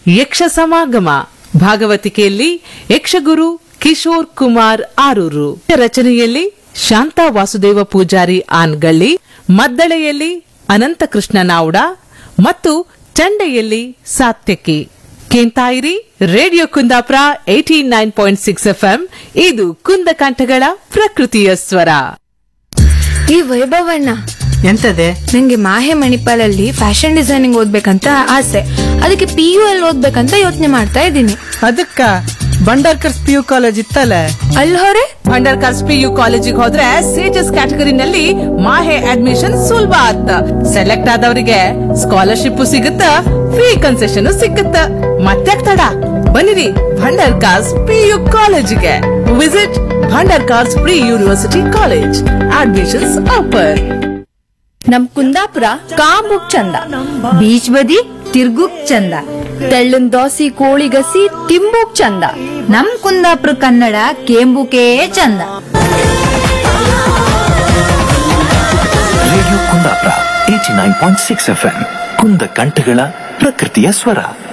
ಯಕ್ಷ ಸಮಾಗಮ ಭಾಗವತಿಕೆಯಲ್ಲಿ ಯಕ್ಷಗುರು ಕಿಶೋರ್ ಕುಮಾರ್ ಆರೂರು ರಚನೆಯಲ್ಲಿ ಶಾಂತಾ ವಾಸುದೇವ ಪೂಜಾರಿ ಆನ್ಗಳ್ಳಿ ಮದ್ದಳೆಯಲ್ಲಿ ಅನಂತಕೃಷ್ಣ ನಾವ್ಡ ಮತ್ತು ಚಂಡೆಯಲ್ಲಿ ಸಾತ್ಯಕಿ ಕೇಂತಾಯಿರಿ radio Kundapura eighty nine point six FM ಇದು ಕುಂದಕಂಠಗಳ ಪ್ರಕೃತಿಯ ಸ್ವರ ಈ ವೈಭವಣ್ಣ ಎಂತದೆ ನಂಗೆ ಮಾಹೆ ಮಣಿಪಾಲಲ್ಲಿ ಫ್ಯಾಷನ್ ಡಿಸೈನಿಂಗ್ ಓದ್ಬೇಕಂತ ಆಸೆ ಅದಕ್ಕೆ ಪಿ ಯು ಅಲ್ಲಿ ಓದ್ಬೇಕಂತ ಯೋಚನೆ ಮಾಡ್ತಾ ಇದ್ದೀನಿ ಅದಕ್ಕ ಬಂಡಾರ್ಕರ್ಸ್ ಪಿ ಯು ಕಾಲೇಜ್ ಇತ್ತಲ್ಲ ಅಲ್ಲಿ ಹೊರೆ ಭಂಡಾರ್ಕರ್ಸ್ ಪಿಯು ಕಾಲೇಜಿಗೆ ಹೋದ್ರೆ ಸೇಜಸ್ ಕ್ಯಾಟಗರಿನಲ್ಲಿ ಮಾಹೆ ಅಡ್ಮಿಷನ್ ಸುಲಭ ಆತ್ತ ಸೆಲೆಕ್ಟ್ ಆದವರಿಗೆ ಸ್ಕಾಲರ್ಶಿಪ್ ಸಿಗುತ್ತ ಫ್ರೀ ಕನ್ಸೆಷನ್ ಸಿಗುತ್ತ ಮತ್ತೆ ತಡ ಬನ್ನಿರಿ ಭಂಡಾರ್ಕಾಸ್ ಪಿಯು ಕಾಲೇಜಿಗೆ visit Bhandarkars pre university college admissions open ನಮ್ ಕುಂದಾಪುರ ಕಾಂಬುಕ್ ಚಂದ ಬೀಚ್ ಬದಿ ತಿರ್ಗುಕ್ ಚಂದ ತೆಳ್ಳನ್ ದೋಸಿ ಕೋಳಿ ಗಸಿ ತಿಂಬುಕ್ ಚಂದ ನಮ್ ಕುಂದಾಪುರ ಕನ್ನಡ ಕೇಂಬುಕೇ ಚಂದ radio Kundapura eighty nine point six F M ಕುಂದ ಕಂಠಗಳ ಪ್ರಕೃತಿಯ ಸ್ವರ